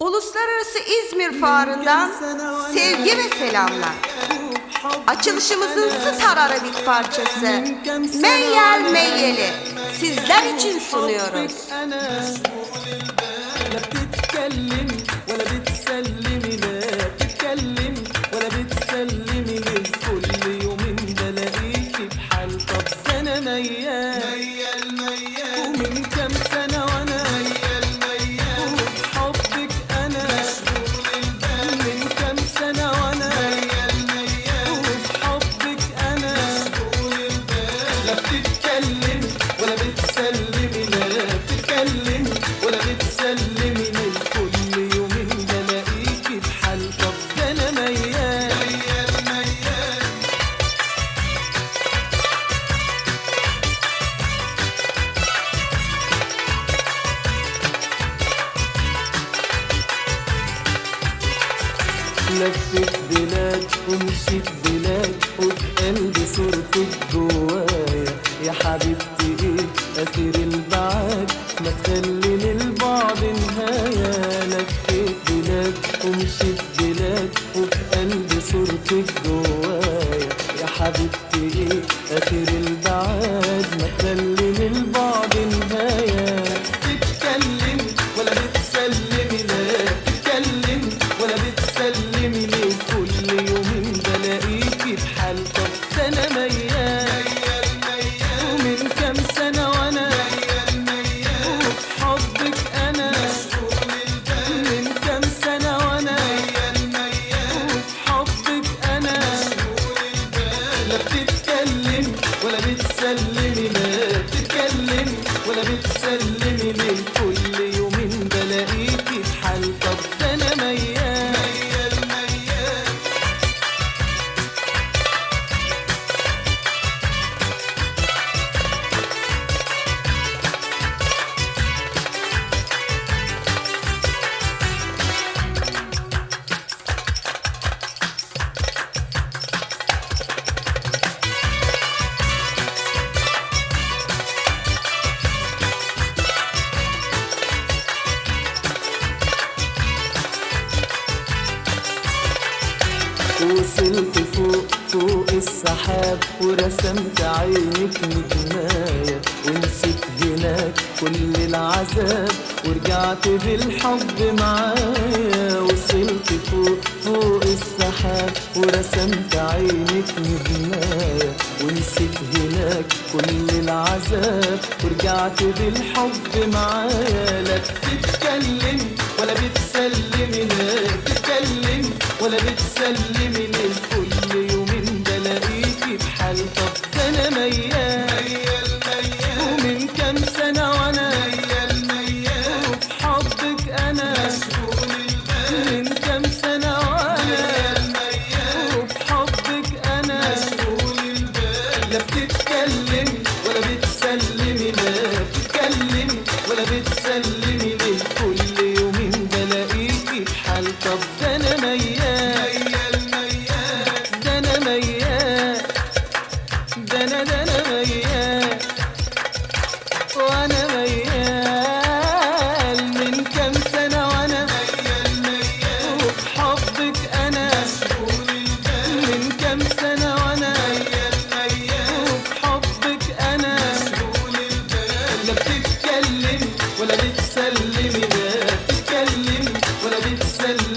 Uluslararası İzmir Fuarı'ndan sevgi ve selamlar. Açılışımızın Star Arabik parçası Meyyel Meyyeli sizler için sunuyoruz. لا بتتكلم ولا بتسلمي لا بتتكلم ولا بتسلمي ليه كل يومين بلاقيكي بحال طب سنة ميال ميال ميال ومن كام سنة وانا ميال ميال وبحبك انا مشغول البال من كام سنة وانا ميال ميال وبحبك انا مشغول البال لا بتتكلم ولا بتسلمي لا بتتكلم ولا بتسلمي ليه كل يومين بلاقيكي بحال طب ده انا ميال ميال ميال لفت بلاد ومشيت بلاد وفي قلبي صورتك جوايا يا حبيبتي ايه اثير البعاد ما تخليني البعد نهاية لفيت بلاد ومشيت بلاد وفي قلبي صورتك جوايا يا حبيبتي ايه اثير البعاد ما تخليني البعد نهاية تتكلم ولا بتسلمي لا تتكلم ولا بتسلمي ليه كل يومين بلاقيكي بحال طب سنة ميال ومن كام سنة وانا وفي حبك انا من كام سنة وانا وفي حبك انا لا بتتكلم ولا بتسلمي لا بتتكلم ولا بتسلمي ليه كل يومين بلاقيكي بحال طب ده انا ميال ميال ميال وصلت فوق فوق السحاب ورسمت عينك نجماية ونسيت هناك كل العذاب ورجعت بالحب معايا وصلت فوق فوق السحاب ورسمت عينك نجماية ونسيت هناك كل العذاب ورجعت بالحب معايا لا بتتكلم ولا بتسلمي لا بتتكلم ولا بتسلمي ليه كل يومين بلاقيكي بحال طب ده انا ميال ومن كام سنة وانا وفي حبك انا من كام سنة وانا وفي حبك انا لا بتتكلم ولا بتسلمي لا بتتكلم ولا بتسلمي ليه كل يومين بلاقيكي بحال طب ده انا ميال ده انا ميال ده انا ده انا ميال وانا ميال من كام سنة وانا وفي حبك انا من كام سنة وانا وفي حبك انا لا بتتكلم ولا بتسلمي لا بتتكلم ولا بتسلمي